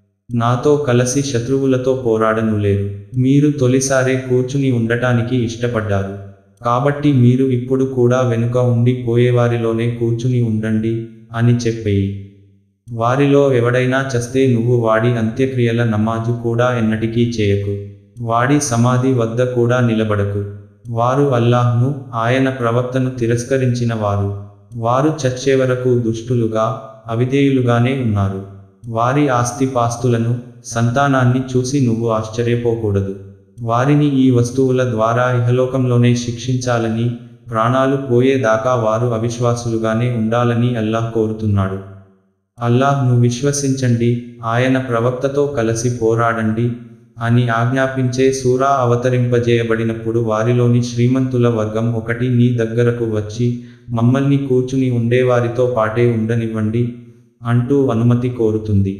నాతో కలసి శత్రువులతో పోరాడను లేరు మీరు తొలిసారే కూర్చుని ఉండటానికి ఇష్టపడ్డారు కాబట్టి మీరు ఇప్పుడు కూడా వెనుక ఉండి పోయేవారిలోనే కూర్చుని ఉండండి అని చెప్పేయి వారిలో ఎవడైనా చస్తే నువ్వు వాడి అంత్యక్రియల నమాజు కూడా ఎన్నటికీ చేయకు వాడి సమాధి వద్ద కూడా నిలబడకు వారు అల్లాహ్ను ఆయన ప్రవక్తను తిరస్కరించిన వారు వారు చచ్చే వరకు దుష్టులుగా అవిధేయులుగానే ఉన్నారు వారి ఆస్తిపాస్తులను సంతానాన్ని చూసి నువ్వు ఆశ్చర్యపోకూడదు వారిని ఈ వస్తువుల ద్వారా ఇహలోకంలోనే శిక్షించాలని ప్రాణాలు పోయేదాకా వారు అవిశ్వాసులుగానే ఉండాలని అల్లాహ్ కోరుతున్నాడు అల్లాహ్ను విశ్వసించండి ఆయన ప్రవక్తతో కలిసి పోరాడండి అని ఆజ్ఞాపించే సూరా అవతరింపజేయబడినప్పుడు వారిలోని శ్రీమంతుల వర్గం ఒకటి నీ దగ్గరకు వచ్చి మమ్మల్ని కూర్చుని ఉండేవారితో పాటే ఉండనివ్వండి అంటూ అనుమతి కోరుతుంది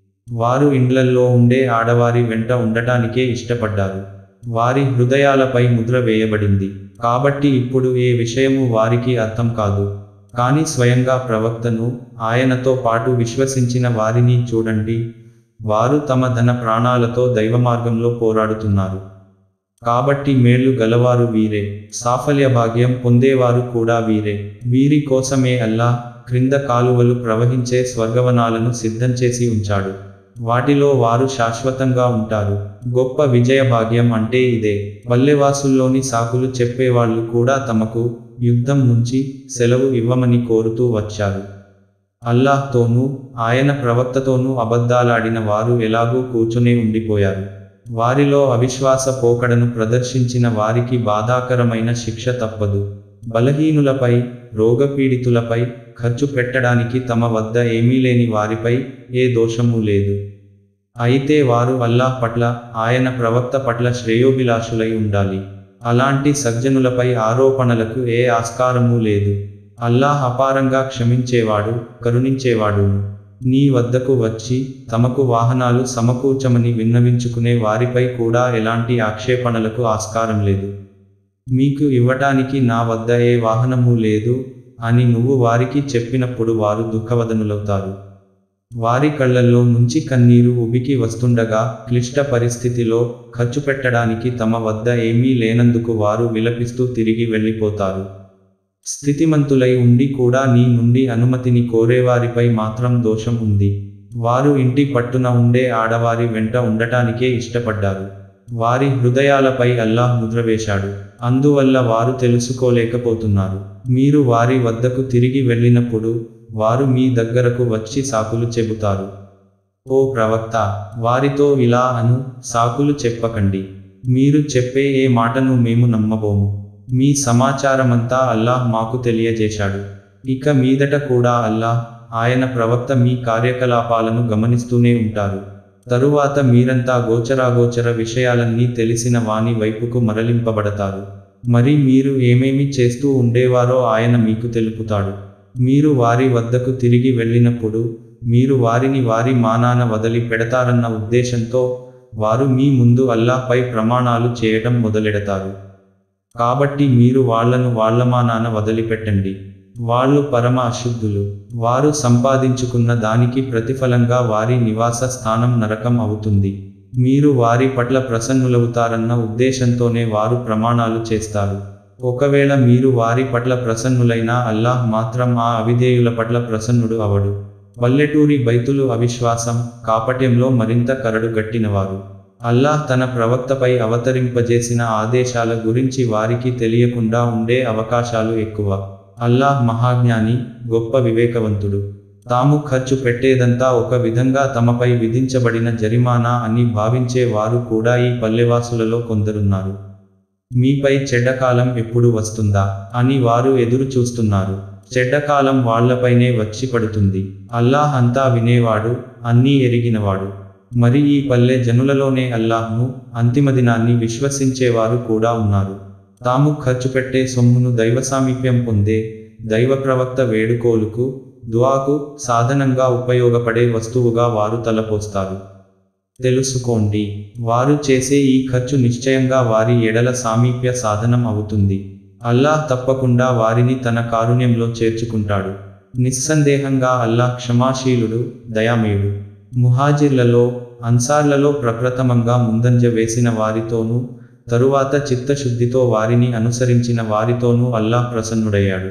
వారు ఇండ్లల్లో ఉండే ఆడవారి వెంట ఉండటానికే ఇష్టపడ్డారు వారి హృదయాలపై ముద్ర వేయబడింది కాబట్టి ఇప్పుడు ఏ విషయము వారికి అర్థం కాదు కానీ స్వయంగా ప్రవక్తను ఆయనతో పాటు విశ్వసించిన వారిని చూడండి వారు తమ ధన ప్రాణాలతో దైవమార్గంలో పోరాడుతున్నారు కాబట్టి మేళ్లు గలవారు వీరే సాఫల్య భాగ్యం పొందేవారు కూడా వీరే వీరి కోసమే అల్లా క్రింద కాలువలు ప్రవహించే స్వర్గవనాలను సిద్ధం చేసి ఉంచాడు వాటిలో వారు శాశ్వతంగా ఉంటారు గొప్ప విజయ భాగ్యం అంటే ఇదే పల్లెవాసుల్లోని సాకులు చెప్పేవాళ్ళు కూడా తమకు యుద్ధం నుంచి సెలవు ఇవ్వమని కోరుతూ వచ్చారు అల్లాహ్తోనూ ఆయన ప్రవక్తతోనూ అబద్ధాలాడిన వారు ఎలాగూ కూర్చునే ఉండిపోయారు వారిలో అవిశ్వాస పోకడను ప్రదర్శించిన వారికి బాధాకరమైన శిక్ష తప్పదు బలహీనులపై రోగపీడితులపై ఖర్చు పెట్టడానికి తమ వద్ద ఏమీ లేని వారిపై ఏ దోషము లేదు అయితే వారు అల్లాహ్ పట్ల ఆయన ప్రవక్త పట్ల శ్రేయోభిలాషులై ఉండాలి అలాంటి సజ్జనులపై ఆరోపణలకు ఏ ఆస్కారమూ లేదు అల్లాహ్ అపారంగా క్షమించేవాడు కరుణించేవాడును నీ వద్దకు వచ్చి తమకు వాహనాలు సమకూర్చమని విన్నవించుకునే వారిపై కూడా ఎలాంటి ఆక్షేపణలకు ఆస్కారం లేదు మీకు ఇవ్వటానికి నా వద్ద ఏ వాహనము లేదు అని నువ్వు వారికి చెప్పినప్పుడు వారు దుఃఖవదనులవుతారు వారి కళ్ళల్లో నుంచి కన్నీరు ఉబికి వస్తుండగా క్లిష్ట పరిస్థితిలో ఖర్చు పెట్టడానికి తమ వద్ద ఏమీ లేనందుకు వారు విలపిస్తూ తిరిగి వెళ్ళిపోతారు స్థితిమంతులై ఉండి కూడా నీ నుండి అనుమతిని కోరేవారిపై మాత్రం దోషం ఉంది వారు ఇంటి పట్టున ఉండే ఆడవారి వెంట ఉండటానికే ఇష్టపడ్డారు వారి హృదయాలపై అల్లాహ్ ముద్ర వేశాడు అందువల్ల వారు తెలుసుకోలేకపోతున్నారు మీరు వారి వద్దకు తిరిగి వెళ్ళినప్పుడు వారు మీ దగ్గరకు వచ్చి సాకులు చెబుతారు ఓ ప్రవక్త వారితో ఇలా అను సాకులు చెప్పకండి మీరు చెప్పే ఏ మాటను మేము నమ్మబోము మీ సమాచారమంతా అల్లాహ్ మాకు తెలియజేశాడు ఇక మీదట కూడా అల్లాహ్ ఆయన ప్రవక్త మీ కార్యకలాపాలను గమనిస్తూనే ఉంటారు తరువాత మీరంతా గోచరాగోచర విషయాలన్నీ తెలిసిన వాని వైపుకు మరలింపబడతారు మరి మీరు ఏమేమి చేస్తూ ఉండేవారో ఆయన మీకు తెలుపుతాడు మీరు వారి వద్దకు తిరిగి వెళ్ళినప్పుడు మీరు వారిని వారి మానాన వదిలి పెడతారన్న ఉద్దేశంతో వారు మీ ముందు అల్లాహ్పై ప్రమాణాలు చేయటం మొదలెడతారు కాబట్టి మీరు వాళ్లను వాళ్ల మానాన వదిలిపెట్టండి వాళ్ళు పరమ అశుద్ధులు వారు సంపాదించుకున్న దానికి ప్రతిఫలంగా వారి నివాస స్థానం నరకం అవుతుంది మీరు వారి పట్ల ప్రసన్నులవుతారన్న ఉద్దేశంతోనే వారు ప్రమాణాలు చేస్తారు ఒకవేళ మీరు వారి పట్ల ప్రసన్నులైనా అల్లాహ్ మాత్రం ఆ అవిధేయుల పట్ల ప్రసన్నుడు అవడు పల్లెటూరి బైతులు అవిశ్వాసం కాపట్యంలో మరింత కరడు గట్టినవారు అల్లాహ్ తన ప్రవక్తపై అవతరింపజేసిన ఆదేశాల గురించి వారికి తెలియకుండా ఉండే అవకాశాలు ఎక్కువ అల్లాహ్ మహాజ్ఞాని గొప్ప వివేకవంతుడు తాము ఖర్చు పెట్టేదంతా ఒక విధంగా తమపై విధించబడిన జరిమానా అని భావించే వారు కూడా ఈ పల్లెవాసులలో కొందరున్నారు మీపై చెడ్డకాలం ఎప్పుడు వస్తుందా అని వారు ఎదురు చూస్తున్నారు చెడ్డకాలం వాళ్లపైనే వచ్చి పడుతుంది అల్లాహ్ అంతా వినేవాడు అన్నీ ఎరిగినవాడు మరి ఈ పల్లె జనులలోనే అల్లాహ్ను అంతిమ దినాన్ని విశ్వసించేవారు కూడా ఉన్నారు తాము ఖర్చు పెట్టే సొమ్మును దైవ సామీప్యం పొందే దైవ ప్రవక్త వేడుకోలుకు దువాకు సాధనంగా ఉపయోగపడే వస్తువుగా వారు తలపోస్తారు తెలుసుకోండి వారు చేసే ఈ ఖర్చు నిశ్చయంగా వారి ఎడల సామీప్య సాధనం అవుతుంది అల్లాహ్ తప్పకుండా వారిని తన కారుణ్యంలో చేర్చుకుంటాడు నిస్సందేహంగా అల్లాహ్ క్షమాశీలుడు దయామయుడు ముహాజిర్లలో అన్సార్లలో ప్రప్రథమంగా ముందంజ వేసిన వారితోనూ తరువాత చిత్తశుద్ధితో వారిని అనుసరించిన వారితోనూ అల్లాహ్ ప్రసన్నుడయ్యాడు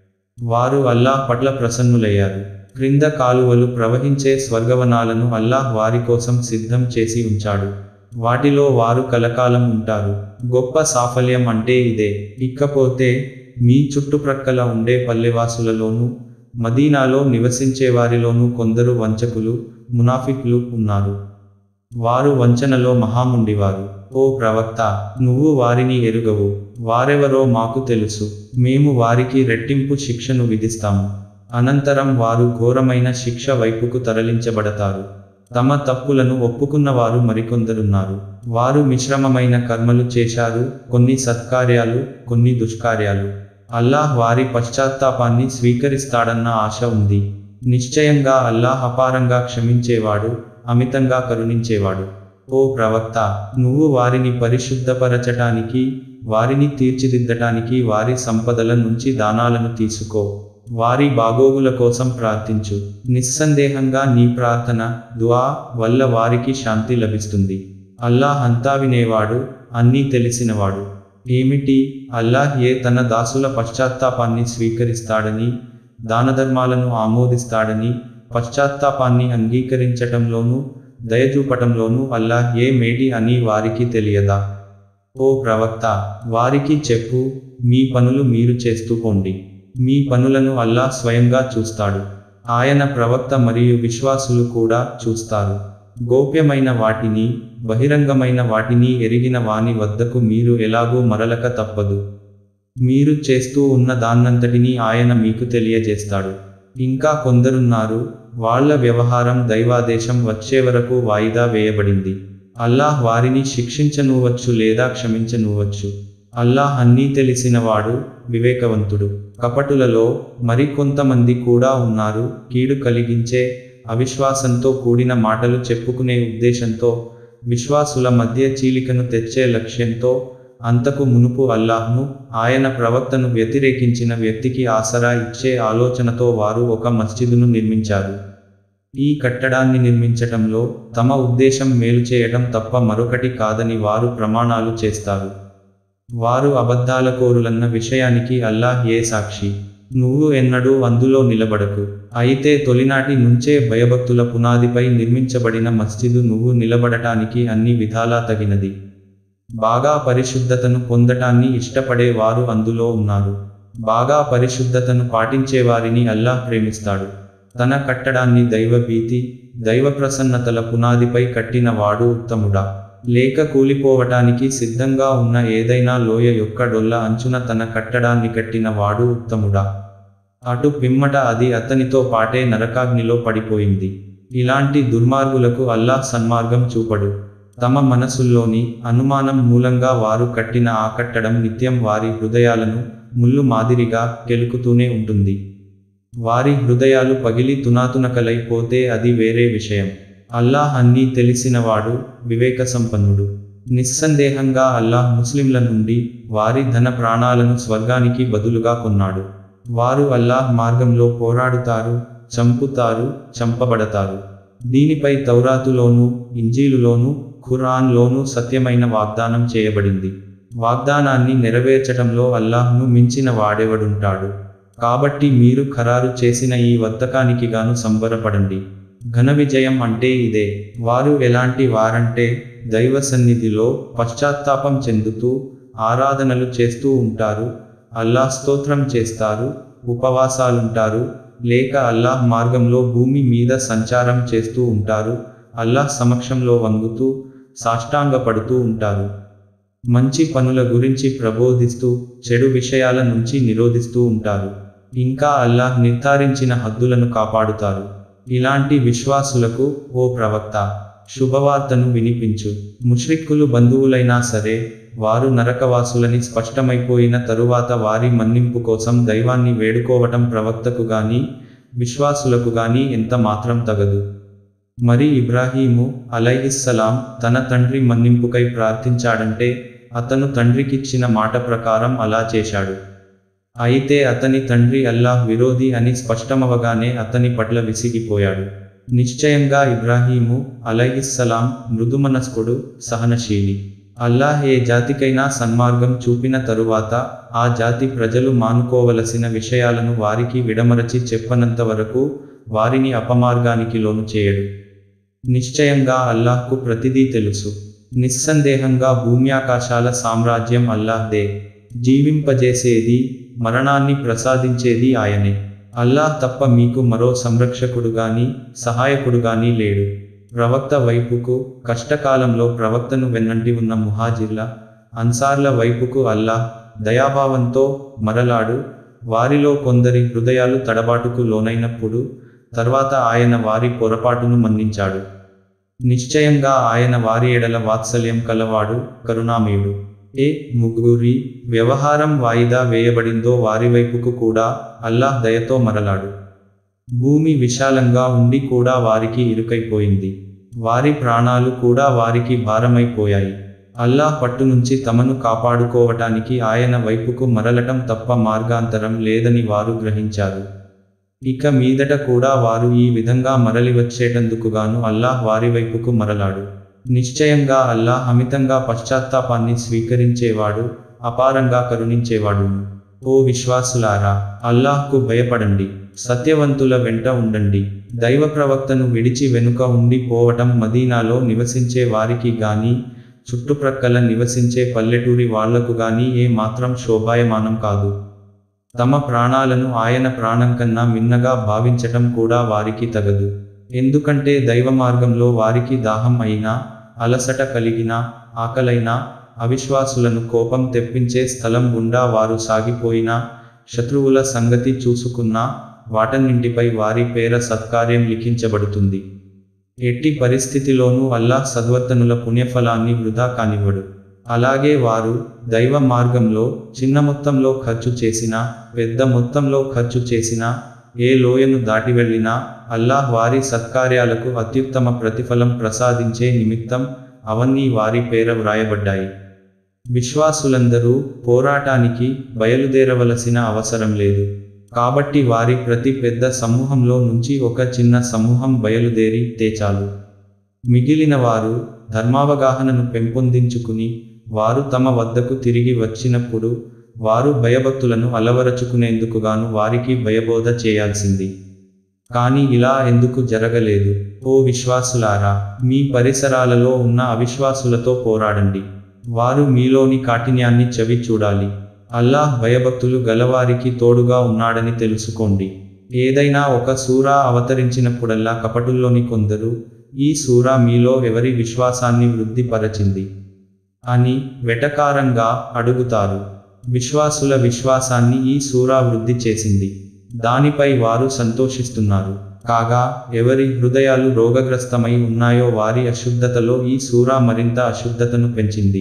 వారు అల్లాహ్ పట్ల ప్రసన్నులయ్యారు క్రింద కాలువలు ప్రవహించే స్వర్గవనాలను అల్లాహ్ వారి కోసం సిద్ధం చేసి ఉంచాడు వాటిలో వారు కలకాలం ఉంటారు గొప్ప సాఫల్యం అంటే ఇదే ఇకపోతే మీ చుట్టుప్రక్కల ఉండే పల్లెవాసులలోనూ మదీనాలో నివసించే వారిలోనూ కొందరు వంచకులు మునాఫిక్లు ఉన్నారు వారు వంచనలో మహాముండివారు ఓ ప్రవక్త నువ్వు వారిని ఎరుగవు వారెవరో మాకు తెలుసు మేము వారికి రెట్టింపు శిక్షను విధిస్తాము అనంతరం వారు ఘోరమైన శిక్ష వైపుకు తరలించబడతారు తమ తప్పులను ఒప్పుకున్నవారు మరికొందరున్నారు వారు మిశ్రమమైన కర్మలు చేశారు కొన్ని సత్కార్యాలు కొన్ని దుష్కార్యాలు అల్లాహ్ వారి పశ్చాత్తాపాన్ని స్వీకరిస్తాడన్న ఆశ ఉంది నిశ్చయంగా అల్లాహ్ అపారంగా క్షమించేవాడు అమితంగా కరుణించేవాడు ఓ ప్రవక్త నువ్వు వారిని పరిశుద్ధపరచటానికి వారిని తీర్చిదిద్దటానికి వారి సంపదల నుంచి దానాలను తీసుకో వారి బాగోగుల కోసం ప్రార్థించు నిస్సందేహంగా నీ ప్రార్థన దుఆ వల్ల వారికి శాంతి లభిస్తుంది అల్లాహ్ అంతా వినేవాడు అన్నీ తెలిసినవాడు ఏమిటి అల్లాహ్ ఏ తన దాసుల పశ్చాత్తాపాన్ని స్వీకరిస్తాడని దానధర్మాలను ఆమోదిస్తాడని పశ్చాత్తాపాన్ని అంగీకరించటంలోనూ దయచూపటంలోనూ అల్లాహ్ ఏ మేటి అని వారికి తెలియదా ఓ ప్రవక్త వారికి చెప్పు మీ పనులు మీరు చేస్తూ పోండి మీ పనులను అల్లాహ్ స్వయంగా చూస్తాడు ఆయన ప్రవక్త మరియు విశ్వాసులు కూడా చూస్తారు గోప్యమైన వాటిని బహిరంగమైన వాటిని ఎరిగిన వాని వద్దకు మీరు ఎలాగూ మరలక తప్పదు మీరు చేస్తూ ఉన్న దాన్నంతటినీ ఆయన మీకు తెలియజేస్తాడు ఇంకా కొందరున్నారు వాళ్ళ వ్యవహారం దైవాదేశం వచ్చే వరకు వాయిదా వేయబడింది అల్లాహ్ వారిని శిక్షించనువచ్చు లేదా క్షమించనువచ్చు అల్లాహ్ అన్నీ తెలిసినవాడు వివేకవంతుడు కపటులలో మరికొంతమంది కూడా ఉన్నారు కీడు కలిగించే అవిశ్వాసంతో కూడిన మాటలు చెప్పుకునే ఉద్దేశంతో విశ్వాసుల మధ్య చీలికను తెచ్చే లక్ష్యంతో అంతకు మునుపు అల్లాహ్ను ఆయన ప్రవక్తను వ్యతిరేకించిన వ్యక్తికి ఆసరా ఇచ్చే ఆలోచనతో వారు ఒక మస్జిదును నిర్మించారు ఈ కట్టడాన్ని నిర్మించటంలో తమ ఉద్దేశం మేలు చేయటం తప్ప మరొకటి కాదని వారు ప్రమాణాలు చేస్తారు వారు అబద్ధాలకోరులన్న విషయానికి అల్లాహ్ ఏ సాక్షి నువ్వు ఎన్నడూ అందులో నిలబడకు అయితే తొలినాటి నుంచే భయభక్తుల పునాదిపై నిర్మించబడిన మస్జిదు నువ్వు నిలబడటానికి అన్ని విధాలా తగినది బాగా పరిశుద్ధతను పొందటాన్ని ఇష్టపడే వారు అందులో ఉన్నారు బాగా పరిశుద్ధతను పాటించేవారిని అల్లాహ్ ప్రేమిస్తాడు తన కట్టడాన్ని దైవభీతి దైవ ప్రసన్నతల పునాదిపై కట్టిన వాడు ఉత్తముడా లేక కూలిపోవటానికి సిద్ధంగా ఉన్న ఏదైనా లోయ యొక్క డొల్ల అంచున తన కట్టడాన్ని కట్టిన వాడు ఉత్తముడా అటు పిమ్మట అది అతనితో పాటే నరకాగ్నిలో పడిపోయింది ఇలాంటి దుర్మార్గులకు అల్లాహ్ సన్మార్గం చూపడు తమ మనసుల్లోని అనుమానం మూలంగా వారు కట్టిన ఆ కట్టడం నిత్యం వారి హృదయాలను ముళ్ళు మాదిరిగా కెలుకుతూనే ఉంటుంది వారి హృదయాలు పగిలి తునాతునకలైపోతే అది వేరే విషయం అల్లాహ్ అన్నీ తెలిసినవాడు వివేక సంపన్నుడు నిస్సందేహంగా అల్లాహ్ ముస్లింల నుండి వారి ధన ప్రాణాలను స్వర్గానికి బదులుగా కొన్నాడు వారు అల్లాహ్ మార్గంలో పోరాడుతారు చంపుతారు చంపబడతారు దీనిపై తౌరాతులోనూ ఇంజీలులోనూ ఖురాన్లోనూ సత్యమైన వాగ్దానం చేయబడింది వాగ్దానాన్ని నెరవేర్చటంలో అల్లాహ్ను మించిన వాడెవడుంటాడు కాబట్టి మీరు ఖరారు చేసిన ఈ వర్తకానికి గాను సంబరపడండి ఘన విజయం అంటే ఇదే వారు ఎలాంటి వారంటే దైవ సన్నిధిలో పశ్చాత్తాపం చెందుతూ ఆరాధనలు చేస్తూ ఉంటారు అల్లాహ్ స్తోత్రం చేస్తారు ఉపవాసాలుంటారు లేక అల్లాహ్ మార్గంలో భూమి మీద సంచారం చేస్తూ ఉంటారు అల్లాహ్ సమక్షంలో వంగుతూ సాష్టాంగపడుతూ ఉంటారు మంచి పనుల గురించి ప్రబోధిస్తూ చెడు విషయాల నుంచి నిరోధిస్తూ ఉంటారు ఇంకా అల్లాహ్ నిర్ధారించిన హద్దులను కాపాడుతారు ఇలాంటి విశ్వాసులకు ఓ ప్రవక్త శుభవార్తను వినిపించు ముష్రిక్కులు బంధువులైనా సరే వారు నరకవాసులని స్పష్టమైపోయిన తరువాత వారి మన్నింపు కోసం దైవాన్ని వేడుకోవటం ప్రవక్తకు గాని విశ్వాసులకు గాని ఎంత మాత్రం తగదు మరి ఇబ్రాహీము అలైహిస్సలాం తన తండ్రి మన్నింపుకై ప్రార్థించాడంటే అతను తండ్రికిచ్చిన మాట ప్రకారం అలా చేశాడు అయితే అతని తండ్రి అల్లాహ్ విరోధి అని స్పష్టమవగానే అతని పట్ల విసిగిపోయాడు నిశ్చయంగా ఇబ్రాహీము అలైహిస్సలాం మృదుమనస్కుడు సహనశీలి అల్లాహ్ ఏ జాతికైనా సన్మార్గం చూపిన తరువాత ఆ జాతి ప్రజలు మానుకోవలసిన విషయాలను వారికి విడమరచి చెప్పనంత వరకు వారిని అపమార్గానికి లోను చేయడు నిశ్చయంగా అల్లాహ్కు ప్రతిదీ తెలుసు నిస్సందేహంగా భూమ్యాకాశాల సామ్రాజ్యం అల్లాహ్దే జీవింపజేసేది మరణాన్ని ప్రసాదించేది ఆయనే అల్లాహ్ తప్ప మీకు మరో సంరక్షకుడు గాని సహాయకుడు గాని లేడు ప్రవక్త వైపుకు కష్టకాలంలో ప్రవక్తను వెన్నంటి ఉన్న ముహాజిర్ల అన్సార్ల వైపుకు అల్లాహ్ దయాభావంతో మరలాడు వారిలో కొందరి హృదయాలు తడబాటుకు లోనైనప్పుడు తర్వాత ఆయన వారి పొరపాటును మన్నించాడు నిశ్చయంగా ఆయన వారి ఎడల వాత్సల్యం కలవాడు కరుణామయుడు ఏ ముగ్గురి వ్యవహారం వాయిదా వేయబడిందో వారి వైపుకు కూడా అల్లాహ్ దయతో మరలాడు భూమి విశాలంగా ఉండి కూడా వారికి ఇరుకైపోయింది వారి ప్రాణాలు కూడా వారికి భారమైపోయాయి అల్లాహ్ పట్టు నుంచి తమను కాపాడుకోవటానికి ఆయన వైపుకు మరలటం తప్ప మార్గాంతరం లేదని వారు గ్రహించారు ఇక మీదట కూడా వారు ఈ విధంగా మరలి వచ్చేటందుకుగాను అల్లాహ్ వారి వైపుకు మరలాడు నిశ్చయంగా అల్లాహ్ అమితంగా పశ్చాత్తాపాన్ని స్వీకరించేవాడు అపారంగా కరుణించేవాడు ఓ విశ్వాసులారా అల్లాహ్కు భయపడండి సత్యవంతుల వెంట ఉండండి దైవ ప్రవక్తను విడిచి వెనుక ఉండి పోవటం మదీనాలో నివసించే వారికి గాని చుట్టుప్రక్కల నివసించే పల్లెటూరి వాళ్లకు గాని ఏ మాత్రం శోభాయమానం కాదు తమ ప్రాణాలను ఆయన ప్రాణం కన్నా మిన్నగా భావించటం కూడా వారికి తగదు ఎందుకంటే దైవ మార్గంలో వారికి దాహం అయినా అలసట కలిగినా ఆకలైనా అవిశ్వాసులను కోపం తెప్పించే స్థలం గుండా వారు సాగిపోయినా శత్రువుల సంగతి చూసుకున్నా వాటన్నింటిపై వారి పేర సత్కార్యం లిఖించబడుతుంది ఎట్టి పరిస్థితిలోనూ అల్లాహ్ సద్వర్తనుల పుణ్యఫలాన్ని వృధా కానివ్వడు అలాగే వారు దైవ మార్గంలో చిన్న మొత్తంలో ఖర్చు చేసినా పెద్ద మొత్తంలో ఖర్చు చేసినా ఏ లోయను దాటి వెళ్ళినా అల్లాహ్ వారి సత్కార్యాలకు అత్యుత్తమ ప్రతిఫలం ప్రసాదించే నిమిత్తం అవన్నీ వారి పేర వ్రాయబడ్డాయి విశ్వాసులందరూ పోరాటానికి బయలుదేరవలసిన అవసరం లేదు కాబట్టి వారి ప్రతి పెద్ద సమూహంలో నుంచి ఒక చిన్న సమూహం బయలుదేరి తేచాలు మిగిలిన వారు ధర్మావగాహనను పెంపొందించుకుని వారు తమ వద్దకు తిరిగి వచ్చినప్పుడు వారు భయభక్తులను అలవరచుకునేందుకుగాను వారికి భయబోధ చేయాల్సింది కానీ ఇలా ఎందుకు జరగలేదు ఓ విశ్వాసులారా మీ పరిసరాలలో ఉన్న అవిశ్వాసులతో పోరాడండి వారు మీలోని కాఠిన్యాన్ని చవి చూడాలి అల్లాహ్ భయభక్తులు గలవారికి తోడుగా ఉన్నాడని తెలుసుకోండి ఏదైనా ఒక సూరా అవతరించినప్పుడల్లా కపటుల్లోని కొందరు ఈ సూరా మీలో ఎవరి విశ్వాసాన్ని వృద్ధిపరచింది అని వెటకారంగా అడుగుతారు విశ్వాసుల విశ్వాసాన్ని ఈ సూరా వృద్ధి చేసింది దానిపై వారు సంతోషిస్తున్నారు కాగా ఎవరి హృదయాలు రోగగ్రస్తమై ఉన్నాయో వారి అశుద్ధతలో ఈ సూరా మరింత అశుద్ధతను పెంచింది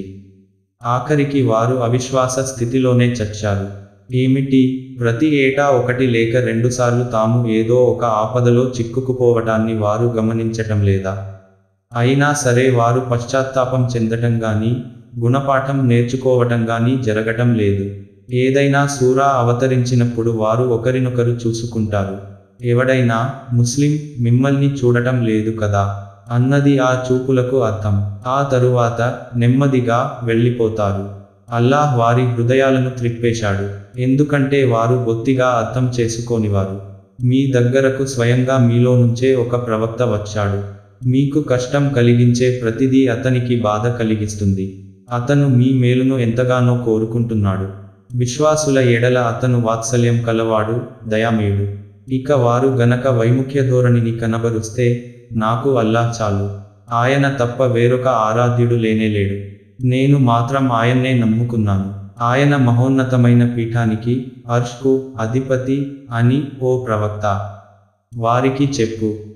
ఆఖరికి వారు అవిశ్వాస స్థితిలోనే చచ్చారు ఏమిటి ప్రతి ఏటా ఒకటి లేక రెండుసార్లు తాము ఏదో ఒక ఆపదలో చిక్కుకుపోవటాన్ని వారు గమనించటం లేదా అయినా సరే వారు పశ్చాత్తాపం చెందటం గాని గుణపాఠం నేర్చుకోవటం గాని జరగటం లేదు ఏదైనా సూరా అవతరించినప్పుడు వారు ఒకరినొకరు చూసుకుంటారు ఎవడైనా ముస్లిం మిమ్మల్ని చూడటం లేదు కదా అన్నది ఆ చూపులకు అర్థం ఆ తరువాత నెమ్మదిగా వెళ్ళిపోతారు అల్లాహ్ వారి హృదయాలను త్రిప్పేశాడు ఎందుకంటే వారు బొత్తిగా అర్థం చేసుకోనివారు మీ దగ్గరకు స్వయంగా మీలో నుంచే ఒక ప్రవక్త వచ్చాడు మీకు కష్టం కలిగించే ప్రతిదీ అతనికి బాధ కలిగిస్తుంది అతను మీ మేలును ఎంతగానో కోరుకుంటున్నాడు విశ్వాసుల ఎడల అతను వాత్సల్యం కలవాడు దయామయుడు ఇక వారు గనక వైముఖ్య ధోరణిని కనబరుస్తే నాకు అల్లాహ్ చాలు ఆయన తప్ప వేరొక ఆరాధ్యుడు లేనేలేడు నేను మాత్రం ఆయన్నే నమ్ముకున్నాను ఆయన మహోన్నతమైన పీఠానికి అర్ష్కు అధిపతి అని ఓ ప్రవక్త వారికి చెప్పు